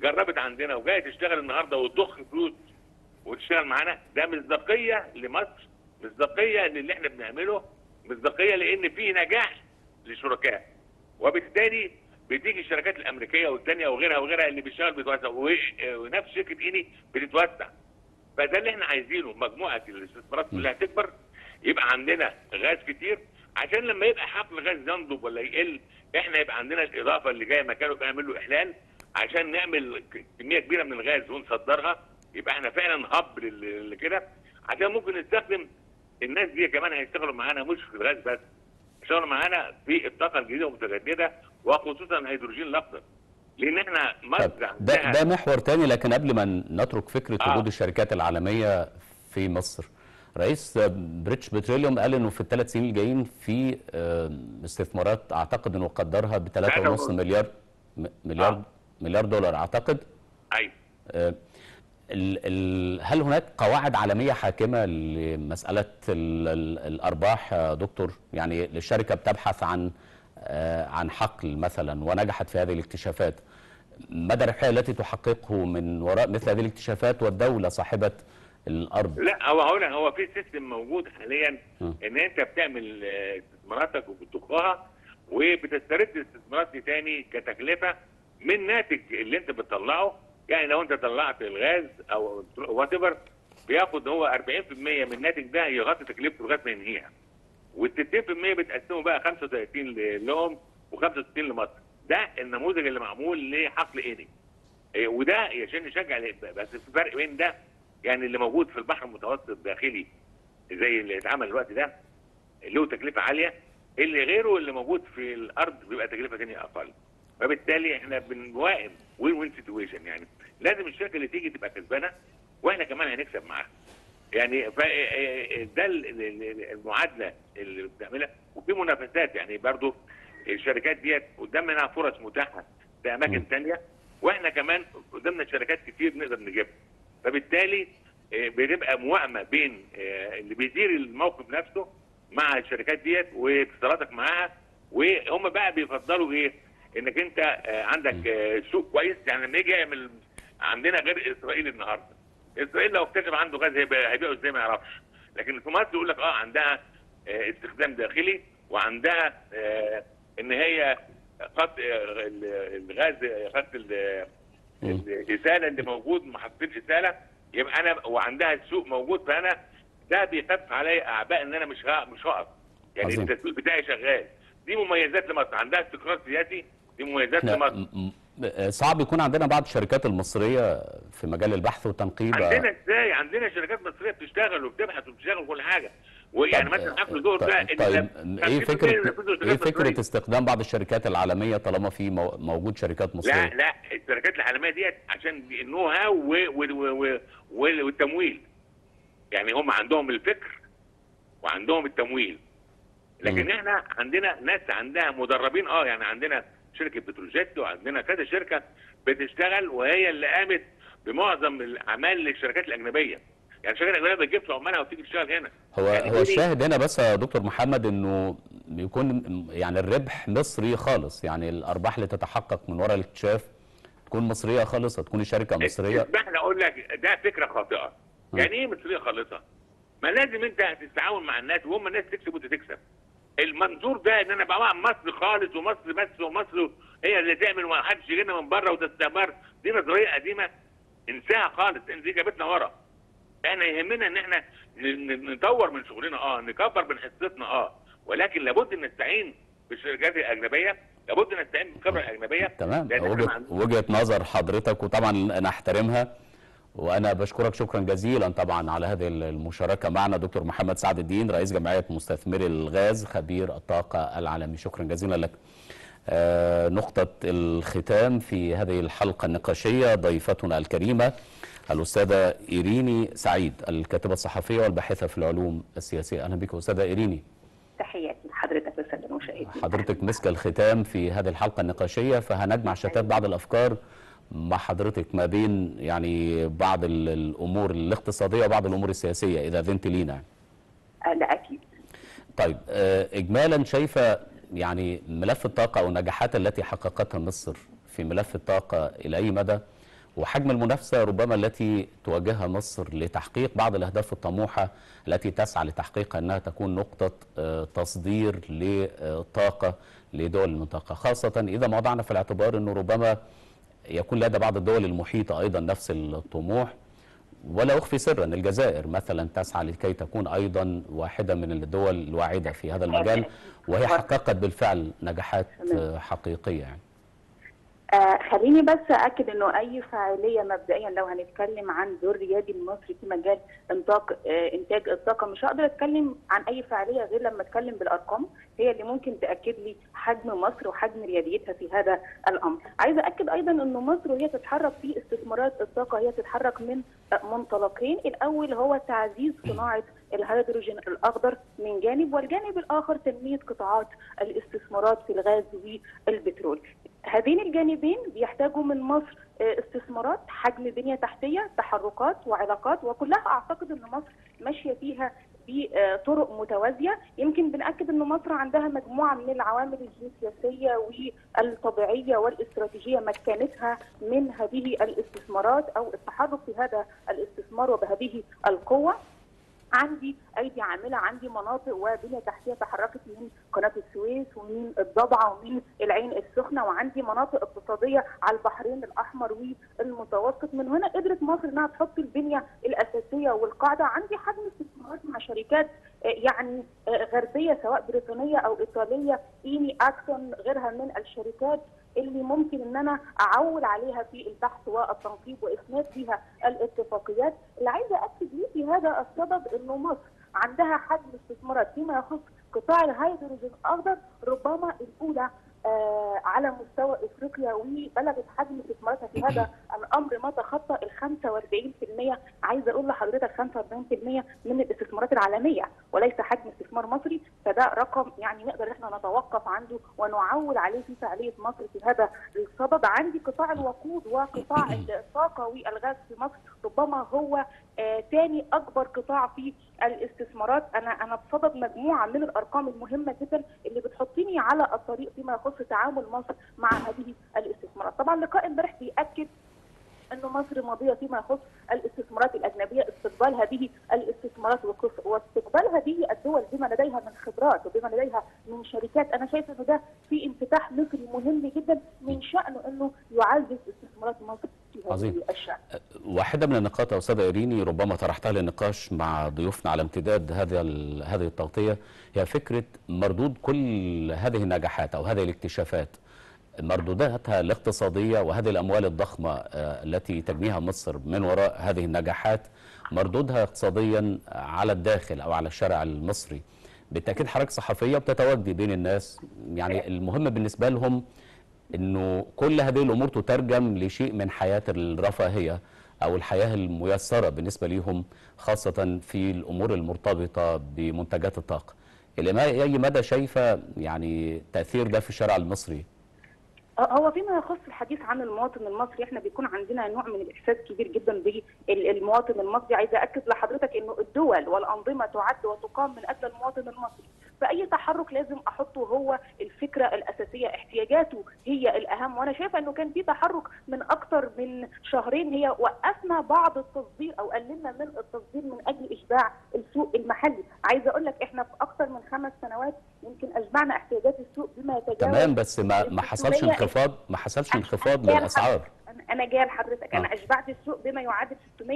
Speaker 3: جربت عندنا وجايه تشتغل النهارده وتضخ فلوس وتشتغل معانا ده مصداقيه لمصر مصداقيه للي احنا بنعمله مصداقيه لان في نجاح للشركاء وبالتالي بتيجي الشركات الامريكيه والثانيه وغيرها وغيرها اللي بيشتغل بيتوسع و- ونفس شركه ايني بتتوسع فده اللي احنا عايزينه مجموعه الاستثمارات كلها تكبر يبقى عندنا غاز كتير عشان لما يبقى حقل الغاز ينضب ولا يقل احنا يبقى عندنا الاضافه اللي جايه مكانه يبقى نعمل له احلال عشان نعمل ك- كميه كبيره من الغاز ونصدرها يبقى احنا فعلا هب لل- لكده عشان ممكن نستخدم الناس دي كمان هيشتغلوا معانا مش في الغاز بس يشتغلوا معانا في الطاقه الجديده والمتجدده وخصوصا الهيدروجين الاخضر لان احنا
Speaker 1: طب
Speaker 3: مصر
Speaker 1: ده
Speaker 3: عندها
Speaker 1: ده محور تاني لكن قبل ما نترك فكره
Speaker 3: آه.
Speaker 1: وجود الشركات العالميه في مصر رئيس بريتش بتروليوم قال انه في الثلاث سنين الجايين في آه، استثمارات اعتقد انه قدرها ب 3.5
Speaker 3: ونص.
Speaker 1: مليار م- مليار
Speaker 3: آه.
Speaker 1: مليار دولار اعتقد
Speaker 3: ايوه
Speaker 1: آه، ال ال هل هناك قواعد عالميه حاكمه لمساله ال ال الارباح يا دكتور يعني الشركه بتبحث عن آه، عن حقل مثلا ونجحت في هذه الاكتشافات مدى الربحيه التي تحققه من وراء مثل هذه الاكتشافات والدوله صاحبه الارض
Speaker 3: لا هو هقول لك هو في سيستم موجود حاليا
Speaker 1: م.
Speaker 3: ان انت بتعمل آه، استثماراتك وبتضخها وبتسترد الاستثمارات دي تاني كتكلفه من ناتج اللي انت بتطلعه يعني لو انت طلعت الغاز او وات ايفر بياخد هو 40% من الناتج ده يغطي تكلفته لغايه ما ينهيها وال 60% بتقسمه بقى 35 ل- لهم و65 لمصر ده النموذج اللي معمول لحقل ايني إيه، وده عشان نشجع ال- بس في فرق بين ده يعني اللي موجود في البحر المتوسط الداخلي زي اللي اتعمل الوقت ده له تكلفه عاليه اللي غيره اللي موجود في الارض بيبقى تكلفه ثانيه اقل فبالتالي احنا بنوائم وين وين سيتويشن يعني لازم الشركه اللي تيجي تبقى كسبانه واحنا كمان هنكسب معاها يعني ف ده ال- ال- ال- المعادله اللي بنعملها وفي منافسات يعني برضو الشركات ديت قدامنا فرص متاحه في
Speaker 1: م.
Speaker 3: اماكن ثانيه واحنا كمان قدامنا شركات كتير نقدر نجيبها فبالتالي آه، بتبقى موائمه بين آه، اللي بيدير الموقف نفسه مع الشركات ديت واتصالاتك معاها وهم بقى بيفضلوا ايه؟ انك انت آه، عندك آه، سوق كويس يعني لما يجي يعمل عندنا غير اسرائيل النهارده اسرائيل لو اكتشف عنده غاز هيبقى- هيبيعه ازاي ما يعرفش لكن في مصر يقول لك اه عندها آه، استخدام داخلي وعندها آه، ان هي خط آه، ال- الغاز خط ال-
Speaker 1: مم.
Speaker 3: الاساله اللي موجود محطتين اساله يبقى انا وعندها السوق موجود فانا ده بيخفف عليا اعباء ان انا مش ها مش هقف يعني
Speaker 1: عظيم.
Speaker 3: التسويق بتاعي شغال دي مميزات لمصر عندها استقرار سياسي دي مميزات
Speaker 1: احنا
Speaker 3: لمصر
Speaker 1: م- م- صعب يكون عندنا بعض الشركات المصريه في مجال البحث والتنقيب
Speaker 3: عندنا ازاي عندنا شركات مصريه بتشتغل وبتبحث وبتشتغل كل حاجه ويعني
Speaker 1: طب-
Speaker 3: مثلا حفل دور ده
Speaker 1: طيب, طيب ايه فكره ايه فكره استخدام بعض الشركات العالميه طالما في مو- موجود شركات
Speaker 3: لا
Speaker 1: مصريه
Speaker 3: لا الشركات العالميه ديت عشان النو هاو و- و- و- و- والتمويل يعني هم عندهم الفكر وعندهم التمويل لكن
Speaker 1: مم.
Speaker 3: احنا عندنا ناس عندها مدربين اه يعني عندنا شركه بتروجيت وعندنا كذا شركه بتشتغل وهي اللي قامت بمعظم الاعمال للشركات الاجنبيه يعني الشركات الاجنبيه ما بتجيبش عمالها وتيجي تشتغل هنا
Speaker 1: هو
Speaker 3: يعني
Speaker 1: هو
Speaker 3: دي-
Speaker 1: الشاهد هنا بس يا دكتور محمد انه يكون يعني الربح مصري خالص يعني الارباح اللي تتحقق من وراء الاكتشاف تكون مصريه خالصه تكون الشركه مصريه
Speaker 3: اسمح لي اقول لك ده فكره خاطئه يعني ايه مصريه خالصه ما لازم انت تتعاون مع الناس وهم الناس تكسب وانت تكسب المنظور ده ان انا بقى مع مصر خالص ومصر بس ومصر هي اللي تعمل وما حدش يجينا من بره وتستمر دي نظريه قديمه انساها خالص ان دي جابتنا ورا احنا يهمنا ان احنا ن- ن- نطور من شغلنا اه نكبر من حصتنا اه ولكن لابد ان نستعين بالشركات الاجنبيه لابد ان نستعين بالخبره الاجنبيه
Speaker 1: تمام
Speaker 3: لأن إحنا
Speaker 1: وجهه
Speaker 3: ما عندنا-
Speaker 1: وجهه نظر حضرتك وطبعا انا احترمها وانا بشكرك شكرا جزيلا طبعا على هذه المشاركه معنا دكتور محمد سعد الدين رئيس جمعيه مستثمري الغاز خبير الطاقه العالمي شكرا جزيلا لك آه، نقطة الختام في هذه الحلقة النقاشية ضيفتنا الكريمة الأستاذة إيريني سعيد الكاتبة الصحفية والباحثة في العلوم السياسية أهلا بك أستاذة إيريني
Speaker 4: تحياتي لحضرتك والساده المشاهدين
Speaker 1: حضرتك مسك الختام في هذه الحلقة النقاشية فهنجمع شتات بعض الأفكار مع حضرتك ما بين يعني بعض ال- الأمور الاقتصادية وبعض الأمور السياسية إذا ذنت لينا
Speaker 4: آه، لا اكيد
Speaker 1: طيب آه، إجمالا شايفة يعني ملف الطاقة أو النجاحات التي حققتها مصر في ملف الطاقة إلى أي مدى وحجم المنافسة ربما التي تواجهها مصر لتحقيق بعض الأهداف الطموحة التي تسعى لتحقيقها أنها تكون نقطة آه، تصدير لطاقة لدول المنطقة خاصة إذا ما وضعنا في الاعتبار أنه ربما يكون لدى بعض الدول المحيطة أيضا نفس الطموح ولا أخفي سرا الجزائر مثلا تسعى لكي تكون أيضا واحدة من الدول الواعدة في هذا المجال وهي حققت بالفعل نجاحات آه، حقيقية يعني.
Speaker 4: آه خليني بس اكد انه اي فاعليه مبدئيا لو هنتكلم عن دور ريادي المصري في مجال انتاج آه انتاج الطاقه مش هقدر اتكلم عن اي فاعليه غير لما اتكلم بالارقام هي اللي ممكن تاكد لي حجم مصر وحجم رياديتها في هذا الامر. عايزه اكد ايضا انه مصر وهي تتحرك في استثمارات الطاقه هي تتحرك من آه، منطلقين، الاول هو تعزيز صناعه الهيدروجين الاخضر من جانب والجانب الاخر تنميه قطاعات الاستثمارات في الغاز والبترول. هذين الجانبين بيحتاجوا من مصر آه، استثمارات حجم بنيه تحتيه تحركات وعلاقات وكلها اعتقد ان مصر ماشيه فيها بطرق متوازيه يمكن بناكد ان مصر عندها مجموعه من العوامل الجيوسياسيه والطبيعيه والاستراتيجيه مكنتها من هذه الاستثمارات او التحرك في هذا الاستثمار وبهذه القوه عندي ايدي عامله عندي مناطق وبنيه تحتيه تحركت من قناه السويس ومن الضبعه ومن العين السخنه وعندي مناطق اقتصاديه على البحرين الاحمر والمتوسط من هنا قدرت مصر انها تحط البنيه الاساسيه والقاعده عندي حجم استثمارات مع شركات آه، يعني آه، غربيه سواء بريطانيه او ايطاليه ايني اكسون غيرها من الشركات اللي ممكن ان انا اعول عليها في البحث والتنقيب واسناد فيها الاتفاقيات اللي عايزه اكد ليه في هذا السبب انه مصر عندها حجم استثمارات فيما يخص قطاع الهيدروجين الاخضر ربما الاولى آه على مستوى افريقيا وبلغت حجم استثماراتها في هذا الامر ما تخطى ال 45% عايزه اقول لحضرتك 45% من الاستثمارات العالميه وليس حجم استثمار مصري فده رقم يعني نقدر احنا نتوقف عنده ونعول عليه في فعاليه مصر في هذا الصدد عندي قطاع الوقود وقطاع الطاقه والغاز في مصر ربما هو ثاني آه اكبر قطاع في الاستثمارات انا انا بصدد مجموعه من الارقام المهمه جدا اللي بتحطني على الطريق فيما يخص تعامل مصر مع هذه الاستثمارات طبعا لقاء امبارح بياكد انه مصر ماضيه فيما يخص الاستثمارات الاجنبيه استقبال هذه الاستثمارات واستقبال هذه الدول بما لديها من خبرات وبما لديها من شركات انا شايفه انه ده في انفتاح مصري مهم جدا من شانه انه يعزز استثمارات مصر في
Speaker 1: عظيم.
Speaker 4: هذه الشان.
Speaker 1: واحدة من النقاط يا أستاذة إيريني ربما طرحتها للنقاش مع ضيوفنا على امتداد هذه ال- هذه التغطية هي فكرة مردود كل هذه النجاحات أو هذه الاكتشافات مردوداتها الاقتصادية وهذه الأموال الضخمة آه، التي تجنيها مصر من وراء هذه النجاحات مردودها اقتصاديا على الداخل أو على الشارع المصري بالتأكيد حضرتك صحفية بتتواجدي بين الناس يعني المهم بالنسبة لهم انه كل هذه الامور تترجم لشيء من حياه الرفاهيه او الحياه الميسره بالنسبه ليهم خاصه في الامور المرتبطه بمنتجات الطاقه. الى ما اي مدى شايفه يعني تاثير ده في الشارع المصري؟
Speaker 4: هو فيما يخص الحديث عن المواطن المصري احنا بيكون عندنا نوع من الاحساس كبير جدا بالمواطن المصري عايزه اكد لحضرتك انه الدول والانظمه تعد وتقام من اجل المواطن المصري فاي تحرك لازم احطه هو الفكره الاساسيه احتياجاته هي الاهم وانا شايفه انه كان في تحرك من اكثر من شهرين هي وقفنا بعض التصدير او قللنا من التصدير من اجل اشباع السوق المحلي عايزه اقول لك احنا في اكثر من خمس سنوات يمكن اشبعنا احتياجات السوق بما يتجاوز
Speaker 1: تمام بس ما ما حصلش
Speaker 4: 600
Speaker 1: انخفاض ما حصلش انخفاض
Speaker 4: أنا-
Speaker 1: للاسعار.
Speaker 4: أنا- انا جايه لحضرتك انا
Speaker 1: آه.
Speaker 4: اشبعت السوق بما يعادل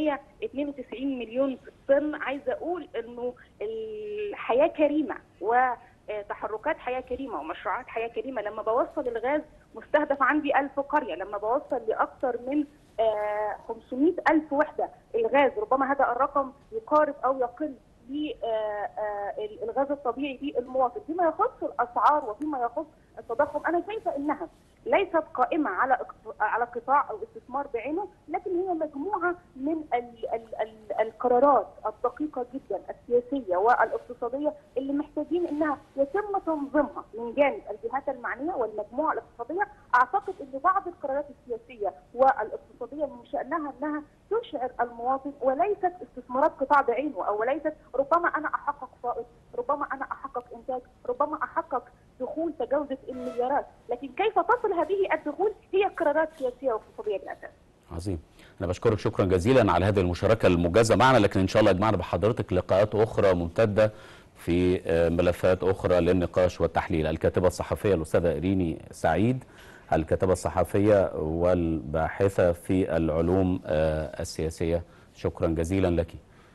Speaker 4: 692 مليون طن عايزه اقول انه الحياه كريمه وتحركات حياه كريمه ومشروعات حياه كريمه لما بوصل الغاز مستهدف عندي 1000 قريه لما بوصل لاكثر من آه، 500 ألف وحدة الغاز ربما هذا الرقم يقارب أو يقل للغاز الطبيعي في المواطن فيما يخص الأسعار وفيما يخص التضخم أنا شايفة إنها ليست قائمة على اقت- على قطاع أو استثمار بعينه لكن هي مجموعة من ال ال ال القرارات الدقيقة جدا السياسية والاقتصادية اللي محتاجين إنها يتم تنظيمها من جانب الجهات المعنية والمجموعة الاقتصادية أعتقد إن بعض القرارات السياسية والاقتصادية من شأنها أنها تشعر المواطن وليست استثمارات قطاع بعينه أو وليست ربما أنا أحقق فائض ربما أنا أحقق إنتاج ربما أحقق دخول تجاوزت المليارات لكن كيف تصل هذه الدخول هي قرارات سياسية واقتصادية بالأساس
Speaker 1: عظيم انا بشكرك شكرا جزيلا على هذه المشاركه الموجزه معنا لكن ان شاء الله يجمعنا بحضرتك لقاءات اخرى ممتده في آه، ملفات اخرى للنقاش والتحليل الكاتبه الصحفيه الاستاذه ايريني سعيد الكاتبه الصحفيه والباحثه في العلوم آه، السياسيه شكرا جزيلا لك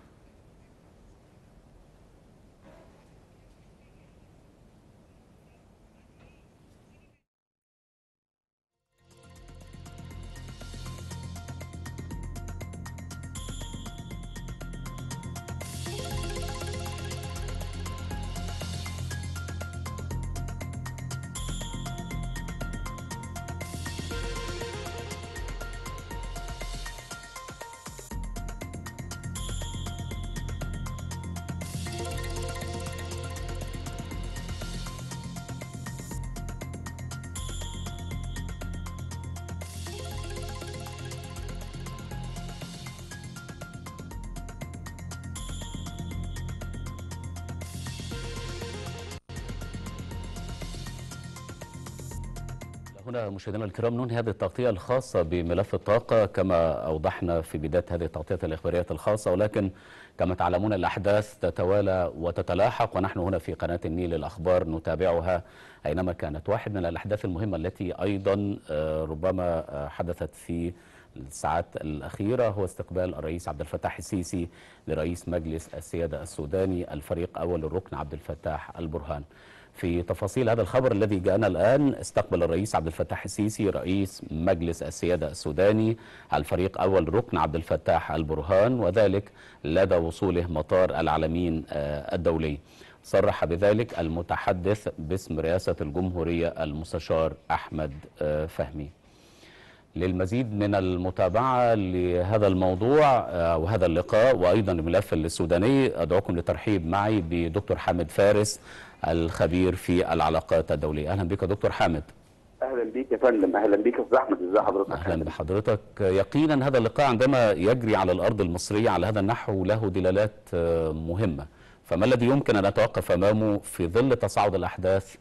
Speaker 1: هنا مشاهدينا الكرام ننهي هذه التغطية الخاصة بملف الطاقة كما أوضحنا في بداية هذه التغطية الإخبارية الخاصة ولكن كما تعلمون الأحداث تتوالى وتتلاحق ونحن هنا في قناة النيل الأخبار نتابعها أينما كانت واحد من الأحداث المهمة التي أيضا آه، ربما آه، حدثت في الساعات الأخيرة هو استقبال الرئيس عبد الفتاح السيسي لرئيس مجلس السيادة السوداني الفريق أول الركن عبد الفتاح البرهان في تفاصيل هذا الخبر الذي جاءنا الآن استقبل الرئيس عبد الفتاح السيسي رئيس مجلس السيادة السوداني الفريق أول ركن عبد الفتاح البرهان وذلك لدى وصوله مطار العالمين آه، الدولي صرح بذلك المتحدث باسم رئاسة الجمهورية المستشار أحمد آه، فهمي للمزيد من المتابعة لهذا الموضوع آه، وهذا اللقاء وأيضا الملف السوداني أدعوكم للترحيب معي بدكتور حامد فارس الخبير في العلاقات الدولية أهلا بك دكتور حامد
Speaker 5: اهلا بيك يا فندم اهلا بيك يا استاذ احمد ازي حضرتك
Speaker 1: أهلا بحضرتك يقينا هذا اللقاء عندما يجري على الأرض المصرية على هذا النحو له دلالات آه، مهمة فما الذي يمكن أن نتوقف أمامه في ظل تصاعد الأحداث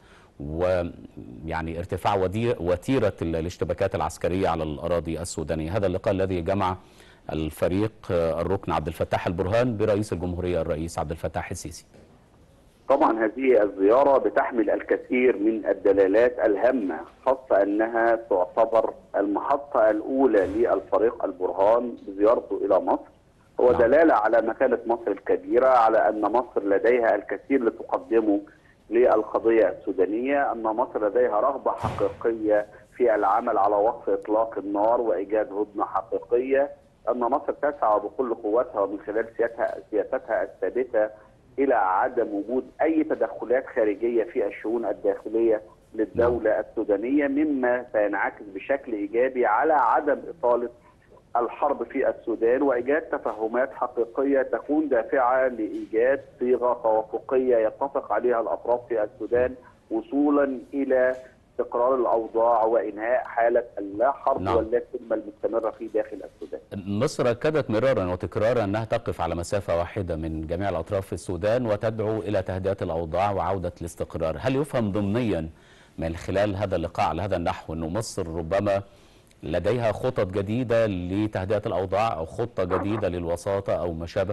Speaker 1: ويعني ارتفاع ودي- وتيرة ال- الاشتباكات العسكرية على الأراضي السودانية هذا اللقاء الذي جمع الفريق آه، الركن عبد الفتاح البرهان برئيس الجمهورية الرئيس عبد الفتاح السيسي
Speaker 5: طبعا هذه الزياره بتحمل الكثير من الدلالات الهامه خاصه انها تعتبر المحطه الاولى للفريق البرهان بزيارته الى مصر هو
Speaker 1: نعم.
Speaker 5: دلاله على مكانه مصر الكبيره على ان مصر لديها الكثير لتقدمه للقضيه السودانيه ان مصر لديها رغبه حقيقيه في العمل على وقف اطلاق النار وايجاد هدنه حقيقيه ان مصر تسعى بكل قوتها ومن خلال سياستها سياستها الثابته الى عدم وجود اي تدخلات خارجيه في الشؤون الداخليه للدوله السودانيه مما سينعكس بشكل ايجابي على عدم اطاله الحرب في السودان وايجاد تفاهمات حقيقيه تكون دافعه لايجاد صيغه توافقيه يتفق عليها الاطراف في السودان وصولا الى استقرار الاوضاع وانهاء حاله اللا حرب
Speaker 1: نعم.
Speaker 5: واللا سلم المستمره في داخل السودان.
Speaker 1: مصر أكدت مرارا وتكرارا أنها تقف على مسافة واحدة من جميع الأطراف في السودان وتدعو إلى تهدئة الأوضاع وعودة الاستقرار هل يفهم ضمنيا من خلال هذا اللقاء على هذا النحو أن مصر ربما لديها خطط جديدة لتهدئة الأوضاع أو خطة جديدة للوساطة أو ما شابه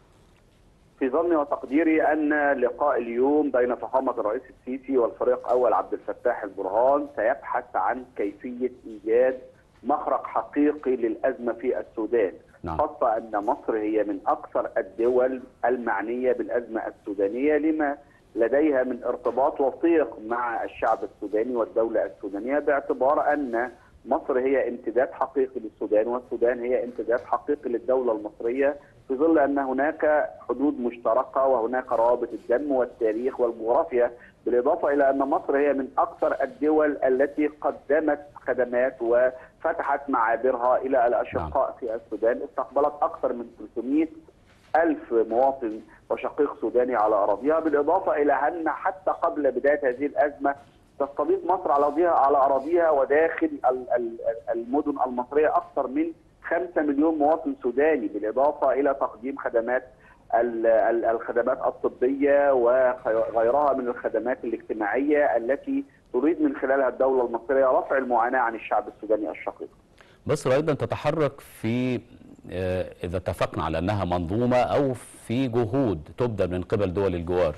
Speaker 5: في ظني وتقديري ان لقاء اليوم بين فخامه الرئيس السيسي والفريق اول عبد الفتاح البرهان سيبحث عن كيفيه ايجاد مخرج حقيقي للازمه في السودان
Speaker 1: نعم.
Speaker 5: خاصه ان مصر هي من اكثر الدول المعنيه بالازمه السودانيه لما لديها من ارتباط وثيق مع الشعب السوداني والدوله السودانيه باعتبار ان مصر هي امتداد حقيقي للسودان والسودان هي امتداد حقيقي للدوله المصريه في ظل ان هناك حدود مشتركه وهناك روابط الدم والتاريخ والجغرافيا بالاضافه الى ان مصر هي من اكثر الدول التي قدمت خدمات وفتحت معابرها الى الاشقاء في السودان استقبلت اكثر من 300 ألف مواطن وشقيق سوداني على أراضيها بالإضافة إلى أن حتى قبل بداية هذه الأزمة تستضيف مصر على أراضيها على أراضيها وداخل ال- ال- المدن المصرية أكثر من 5 مليون مواطن سوداني بالإضافة إلى تقديم خدمات ال- ال- الخدمات الطبية وغيرها من الخدمات الاجتماعية التي تريد من خلالها الدولة المصرية رفع المعاناة عن الشعب السوداني الشقيق
Speaker 1: مصر أيضا تتحرك في آه، إذا اتفقنا على أنها منظومة أو في جهود تبدأ من قبل دول الجوار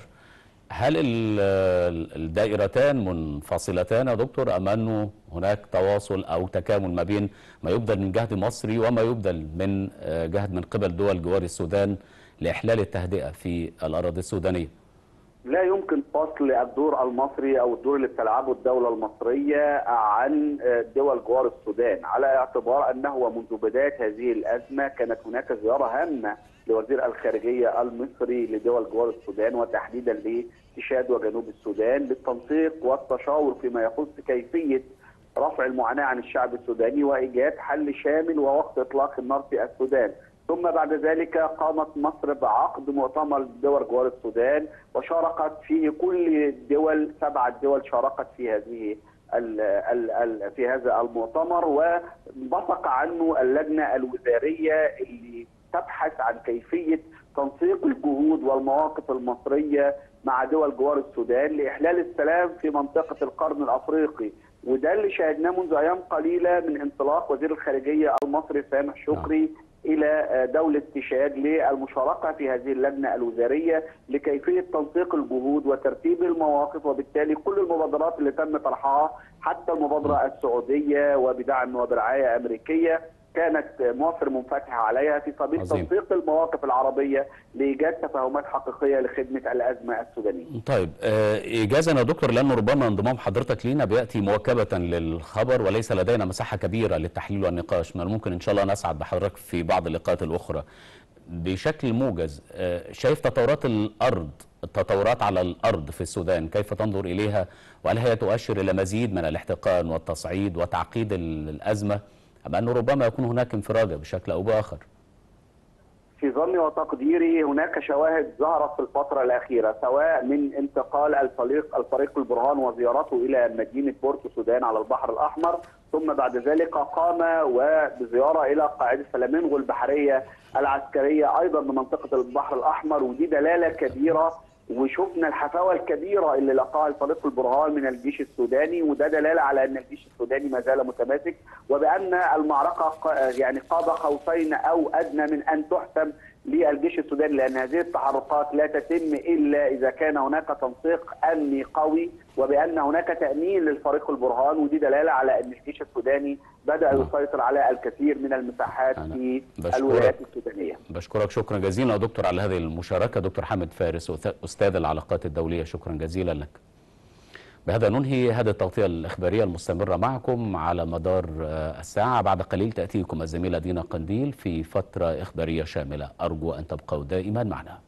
Speaker 1: هل ال- ال- الدائرتان منفصلتان يا دكتور أم أنه هناك تواصل أو تكامل ما بين ما يبذل من جهد مصري وما يبذل من آه، جهد من قبل دول جوار السودان لإحلال التهدئة في الأراضي السودانية
Speaker 5: لا يمكن فصل الدور المصري او الدور اللي بتلعبه الدوله المصريه عن دول جوار السودان على اعتبار انه منذ بدايه هذه الازمه كانت هناك زياره هامه لوزير الخارجيه المصري لدول جوار السودان وتحديدا لتشاد وجنوب السودان للتنسيق والتشاور فيما يخص كيفيه رفع المعاناه عن الشعب السوداني وايجاد حل شامل ووقت اطلاق النار في السودان ثم بعد ذلك قامت مصر بعقد مؤتمر دول جوار السودان وشاركت فيه كل الدول سبعة دول شاركت في هذه ال ال ال في هذا المؤتمر وانبثق عنه اللجنة الوزارية اللي تبحث عن كيفية تنسيق الجهود والمواقف المصرية مع دول جوار السودان لإحلال السلام في منطقة القرن الأفريقي وده اللي شاهدناه منذ أيام قليلة من انطلاق وزير الخارجية المصري سامح شكري الى دوله تشاد للمشاركه في هذه اللجنه الوزاريه لكيفيه تنسيق الجهود وترتيب المواقف وبالتالي كل المبادرات اللي تم طرحها حتى المبادره السعوديه وبدعم وبرعايه امريكيه كانت مصر منفتحه عليها في سبيل
Speaker 1: عظيم.
Speaker 5: تنسيق المواقف العربيه لايجاد تفاهمات حقيقيه لخدمه الازمه السودانيه.
Speaker 1: طيب آه، إيجازا يا دكتور لأنه ربما انضمام حضرتك لينا بيأتي مواكبة للخبر وليس لدينا مساحة كبيرة للتحليل والنقاش من الممكن إن شاء الله نسعد بحضرتك في بعض اللقاءات الأخرى بشكل موجز آه، شايف تطورات الأرض التطورات على الأرض في السودان كيف تنظر إليها وهل هي تؤشر إلى مزيد من الاحتقان والتصعيد وتعقيد ال- الأزمة أم أنه ربما يكون هناك انفراجة بشكل أو بآخر
Speaker 5: في ظني وتقديري هناك شواهد ظهرت في الفترة الأخيرة سواء من انتقال الفريق الفريق البرهان وزيارته إلى مدينة بورتو سودان على البحر الأحمر ثم بعد ذلك قام وبزيارة إلى قاعدة فلامينغو البحرية العسكرية أيضا بمنطقة البحر الأحمر ودي دلالة كبيرة وشفنا الحفاوة الكبيرة اللي لقاها الفريق البرهان من الجيش السوداني وده دلالة على أن الجيش السوداني ما زال متماسك وبأن المعركة ق- يعني قاب قوسين أو أدنى من أن تحسم للجيش السوداني لأن هذه التحركات لا تتم إلا إذا كان هناك تنسيق أمني قوي وبأن هناك تأمين للفريق البرهان ودي دلالة على أن الجيش السوداني بدأ
Speaker 1: نعم.
Speaker 5: يسيطر على الكثير من المساحات
Speaker 1: أنا
Speaker 5: في
Speaker 1: بشكرك.
Speaker 5: الولايات السودانية
Speaker 1: بشكرك شكرا جزيلا يا دكتور على هذه المشاركة دكتور حامد فارس أث- أستاذ العلاقات الدولية شكرا جزيلا لك بهذا ننهي هذه التغطية الإخبارية المستمرة معكم على مدار آه، الساعة بعد قليل تأتيكم الزميلة دينا قنديل في فترة إخبارية شاملة أرجو أن تبقوا دائما معنا